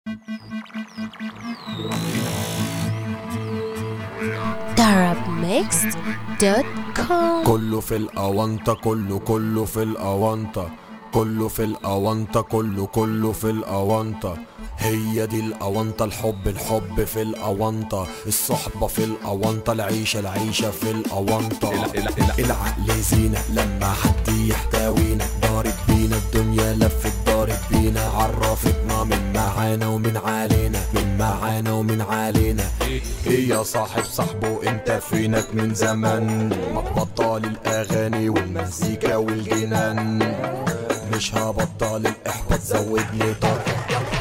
arabmixed.com كله في الأونطة كله كله في الأونطة كله في الأونطة كله كله في الأونطة هي دي الأونطة الحب الحب في الأونطة الصحبة في الأونطة العيشة العيشة في الأونطة العقل زينة لما حد يحتوينا ضارب بينا الدنيا لفت ضارب بينا عرفتنا من معانا ومن علينا من معانا ومن علينا ايه يا صاحب صاحبه انت فينك من زمان ما تبطل الاغاني والمزيكا والجنان مش هبطل الاحباط زود لي طاقه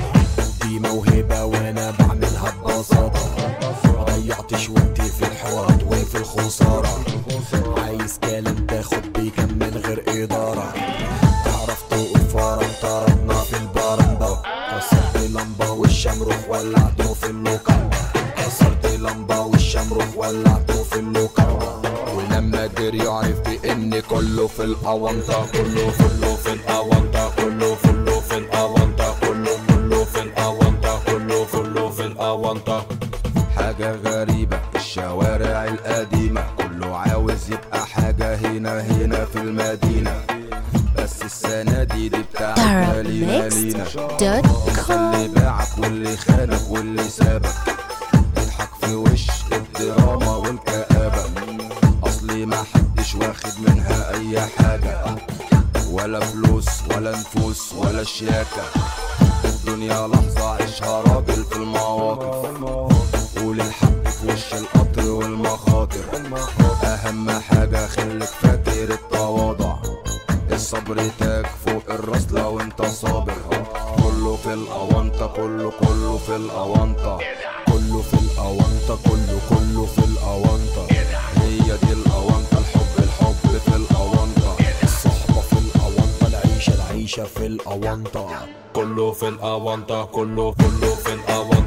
دي موهبه وانا بعملها ببساطه ما ضيعتش وقتي في الحوارات وفي الخساره عايز كلام تاخد بيه كم من غير اداره تعرف تقول فرن طردنا في البرندة كسرت لمبة والشمروخ ولعته في اللوكاندا كسرت لمبة والشمروخ ولعته في اللوكاندا ولما جري عرف بان كله في الاونطة كله كله في الاونطة كله كله في الاونطة كله كله في الاونطة كله كله في الاونطة حاجة غريبة الشوارع القديمة كله عاوز يبقى حاجة هنا هنا في المدينة بس السنة دي دي بتاعتنا لينا لينا اللي arabmixed.com باعك واللي خانك واللي سابك اضحك في وش الدراما والكآبة أصلي ما حدش واخد منها أي حاجة ولا فلوس ولا نفوس ولا شياكة الدنيا لحظة عيشها راجل في المواقف قول الحق في وش القطر والمخاطر أهم حاجة خليك فاكر التواضع الصبر تاج فوق الراس لو انت صابر كله في الأونطة كله كله في الأونطة كله في الأونطة كله كله في الأونطة هي دي الأونطة الحب الحب في الأونطة الصحبة في الأونطة العيشة العيشة في الأونطة كله في الأونطة كله كله في الأونطة